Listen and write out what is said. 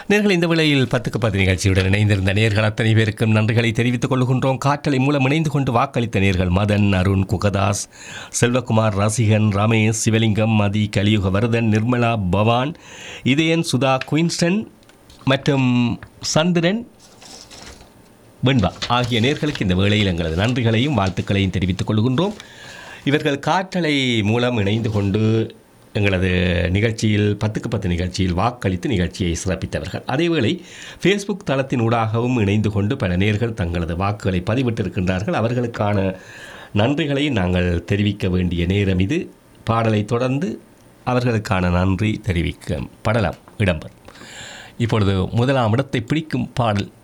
நேர்கள் இந்த வேளையில் பத்துக்கு பத்து நிகழ்ச்சியுடன் இணைந்திருந்த நேர்கள் அத்தனை பேருக்கும் நன்றிகளை தெரிவித்துக் கொள்கின்றோம் காற்றலை மூலம் இணைந்து கொண்டு வாக்களித்த நேர்கள் மதன் அருண் குகதாஸ் செல்வகுமார் ரசிகன் ரமேஷ் சிவலிங்கம் மதி கலியுக வரதன் நிர்மலா பவான் இதயன் சுதா குயின்ஸ்டன் மற்றும் சந்திரன் வெண்பா ஆகிய நேர்களுக்கு இந்த வேளையில் எங்களது நன்றிகளையும் வாழ்த்துக்களையும் தெரிவித்துக் கொள்கின்றோம் இவர்கள் காற்றலை மூலம் இணைந்து கொண்டு எங்களது நிகழ்ச்சியில் பத்துக்கு பத்து நிகழ்ச்சியில் வாக்களித்து நிகழ்ச்சியை சிறப்பித்தவர்கள் அதேவேளை ஃபேஸ்புக் தளத்தின் ஊடாகவும் இணைந்து கொண்டு பல நேர்கள் தங்களது வாக்குகளை பதிவிட்டிருக்கின்றார்கள் அவர்களுக்கான நன்றிகளை நாங்கள் தெரிவிக்க வேண்டிய நேரம் இது பாடலை தொடர்ந்து அவர்களுக்கான நன்றி தெரிவிக்கப்படலாம் இடம்பெறும் இப்பொழுது முதலாம் இடத்தை பிடிக்கும் பாடல்